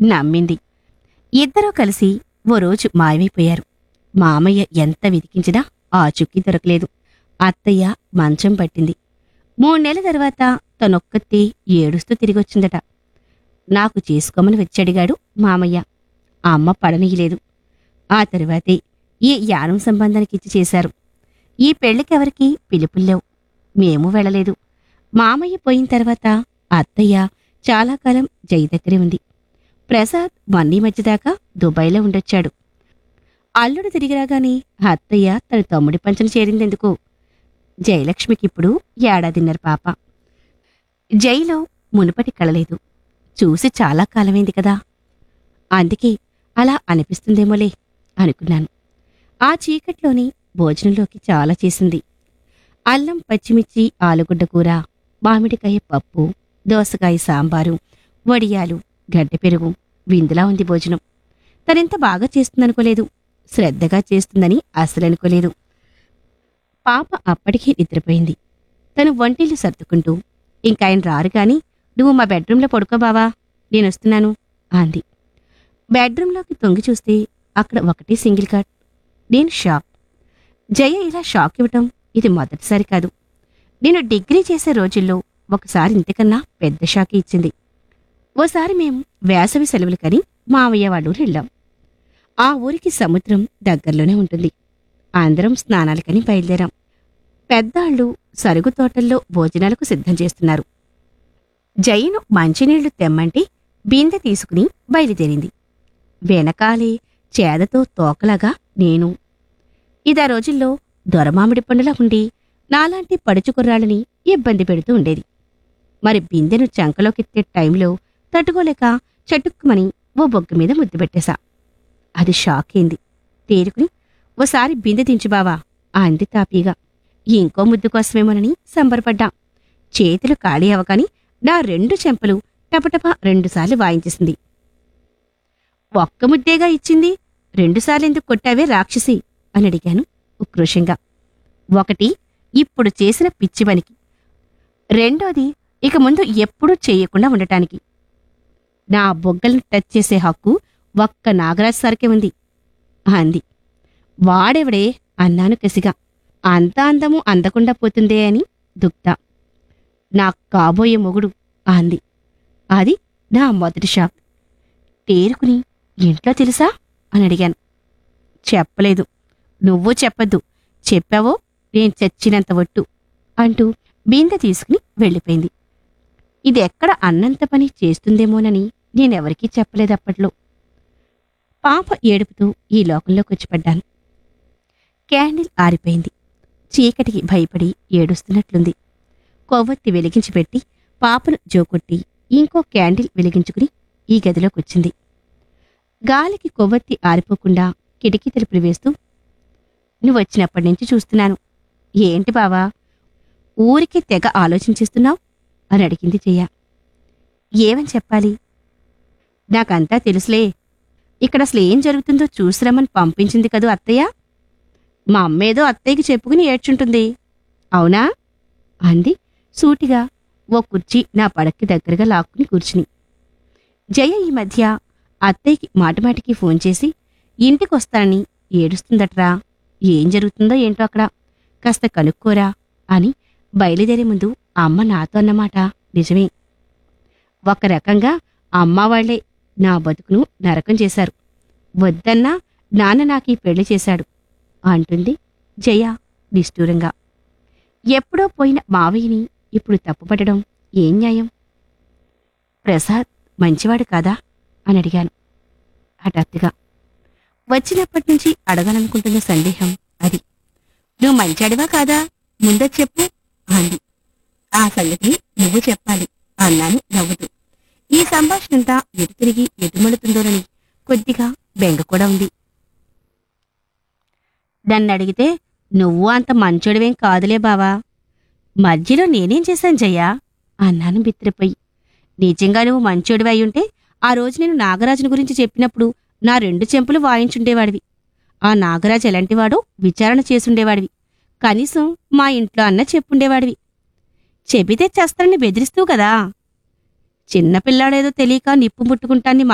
నమ్మింది ఇద్దరూ కలిసి ఓ రోజు మాయమైపోయారు మామయ్య ఎంత వెతికించినా ఆ చుక్కి దొరకలేదు అత్తయ్య మంచం పట్టింది మూడు నెలల తర్వాత తనొక్కతే ఏడుస్తూ తిరిగొచ్చిందట నాకు చేసుకోమని వచ్చడిగాడు మామయ్య ఆ అమ్మ పడనీయలేదు ఆ తరువాతే ఈ యానం సంబంధానికి ఇచ్చి చేశారు ఈ పెళ్లికెవరికి పిలుపుల్లేవు మేము వెళ్ళలేదు మామయ్య పోయిన తర్వాత అత్తయ్య చాలా కాలం జై దగ్గరే ఉంది ప్రసాద్ వన్నీ మధ్య దాకా దుబాయ్లో ఉండొచ్చాడు అల్లుడు తిరిగి రాగానే అత్తయ్య తన తమ్ముడి పంచన చేరిందెందుకు జయలక్ష్మికిప్పుడు ఏడాదిన్నర పాప జైలో మునుపటి కలలేదు చూసి చాలా కాలమైంది కదా అందుకే అలా అనిపిస్తుందేమోలే అనుకున్నాను ఆ చీకట్లోని భోజనంలోకి చాలా చేసింది అల్లం పచ్చిమిర్చి ఆలుగడ్డ కూర మామిడికాయ పప్పు దోసకాయ సాంబారు వడియాలు గడ్డ పెరుగు విందులా ఉంది భోజనం తనెంత బాగా చేస్తుందనుకోలేదు శ్రద్ధగా చేస్తుందని అసలు అనుకోలేదు పాప అప్పటికే నిద్రపోయింది తను వంటిల్లు సర్దుకుంటూ ఇంకాయన రారు కాని నువ్వు మా బెడ్రూంలో పడుకో బావా నేనొస్తున్నాను అంది బెడ్రూంలోకి తొంగి చూస్తే అక్కడ ఒకటి సింగిల్ కాట్ నేను షాక్ జయ ఇలా షాక్ ఇవ్వటం ఇది మొదటిసారి కాదు నేను డిగ్రీ చేసే రోజుల్లో ఒకసారి ఇంతకన్నా పెద్ద షాక్ ఇచ్చింది ఓసారి మేము వేసవి సెలవులు కని మావయ్య వాళ్ళ ఊరు వెళ్ళాం ఆ ఊరికి సముద్రం దగ్గరలోనే ఉంటుంది అందరం స్నానాలకని బయలుదేరాం పెద్దాళ్ళు సరుగు తోటల్లో భోజనాలకు సిద్ధం చేస్తున్నారు జైను మంచినీళ్లు తెమ్మంటే బిందె తీసుకుని బయలుదేరింది వెనకాలే చేదతో తోకలాగా నేను ఇదా రోజుల్లో దొరమామిడి పండులా ఉండి నాలాంటి పడుచు కుర్రాళ్ళని ఇబ్బంది పెడుతూ ఉండేది మరి బిందెను చంకలోకెత్తే టైంలో తట్టుకోలేక చటుక్కుమని ఓ బొగ్గ మీద ముద్దు పెట్టేశా అది షాక్ అయింది తేరుకుని ఓసారి బిందె దించు బావా అంది తాపీగా ఇంకో ముద్దు కోసమేమోనని సంబరపడ్డా చేతులు ఖాళీ అవగాని నా రెండు చెంపలు టపటప రెండుసార్లు వాయించేసింది ఒక్క ముద్దేగా ఇచ్చింది రెండుసార్లు ఎందుకు కొట్టావే రాక్షసి అని అడిగాను ఉక్రోషంగా ఒకటి ఇప్పుడు చేసిన పిచ్చి పనికి రెండోది ఇక ముందు ఎప్పుడూ చేయకుండా ఉండటానికి నా బొగ్గలను టచ్ చేసే హక్కు ఒక్క నాగరాజు సార్కే ఉంది అంది వాడెవడే అన్నాను కసిగా అంత అందము అందకుండా పోతుందే అని దుక్తా నా కాబోయే మొగుడు అంది అది నా మొదటి షాక్ తేరుకుని ఇంట్లో తెలుసా అని అడిగాను చెప్పలేదు నువ్వు చెప్పద్దు చెప్పావో నేను చచ్చినంత ఒట్టు అంటూ బిందె తీసుకుని వెళ్ళిపోయింది ఇది ఎక్కడ అన్నంత పని చేస్తుందేమోనని నేనెవరికీ చెప్పలేదు అప్పట్లో పాప ఏడుపుతూ ఈ లోకంలోకి వచ్చి పడ్డాను క్యాండిల్ ఆరిపోయింది చీకటికి భయపడి ఏడుస్తున్నట్లుంది కొవ్వొత్తి వెలిగించి పెట్టి పాపను జోకొట్టి ఇంకో క్యాండిల్ వెలిగించుకుని ఈ గదిలోకొచ్చింది గాలికి కొవ్వొత్తి ఆరిపోకుండా కిటికీ తలుపులు వేస్తూ నువ్వొచ్చినప్పటి నుంచి చూస్తున్నాను ఏంటి బావా ఊరికి తెగ ఆలోచించేస్తున్నావు అని అడిగింది చెయ్య ఏమని చెప్పాలి నాకంతా తెలుసులే ఇక్కడ అసలు ఏం జరుగుతుందో చూసిరమ్మని పంపించింది కదూ అత్తయ్య మా అమ్మేదో అత్తయ్యకి చెప్పుకుని ఏడ్చుంటుంది అవునా అంది సూటిగా ఓ కుర్చీ నా పడక్కి దగ్గరగా లాక్కుని కూర్చుని జయ ఈ మధ్య అత్తయ్యకి మాటిమాటికి ఫోన్ చేసి ఇంటికొస్తానని ఏడుస్తుందట్రా ఏం జరుగుతుందో ఏంటో అక్కడ కాస్త కనుక్కోరా అని బయలుదేరే ముందు అమ్మ నాతో అన్నమాట నిజమే ఒక రకంగా అమ్మ వాళ్లే నా బతుకును నరకం చేశారు వద్దన్నా నాన్న నాకు ఈ పెళ్లి చేశాడు అంటుంది జయ నిష్ఠూరంగా ఎప్పుడో పోయిన మావయ్యని ఇప్పుడు తప్పుపట్టడం ఏం న్యాయం ప్రసాద్ మంచివాడు కాదా అని అడిగాను హఠాత్తుగా వచ్చినప్పటి నుంచి అడగాలనుకుంటున్న సందేహం అది నువ్వు మంచాడివా కాదా ముందే చెప్పు అంది ఆ సంగతి నువ్వు చెప్పాలి అన్నాను నవ్వుతూ ఈ సంభాషణంతా ఎటు తిరిగి ఎటుమడుతుందోనని కొద్దిగా బెంగ కూడా ఉంది నన్ను అడిగితే నువ్వు అంత మంచోడివేం కాదులే బావా మధ్యలో నేనేం చేశాను జయ్యా అన్నాను బిత్రిపోయి నిజంగా నువ్వు మంచోడివి అయి ఉంటే ఆ రోజు నేను నాగరాజుని గురించి చెప్పినప్పుడు నా రెండు చెంపులు వాయించుండేవాడివి ఆ నాగరాజు ఎలాంటివాడో విచారణ చేసుండేవాడివి కనీసం మా ఇంట్లో అన్న చెప్పుండేవాడివి చెబితే చేస్తానని బెదిరిస్తూ కదా చిన్నపిల్లాడేదో తెలియక నిప్పు ముట్టుకుంటాన్ని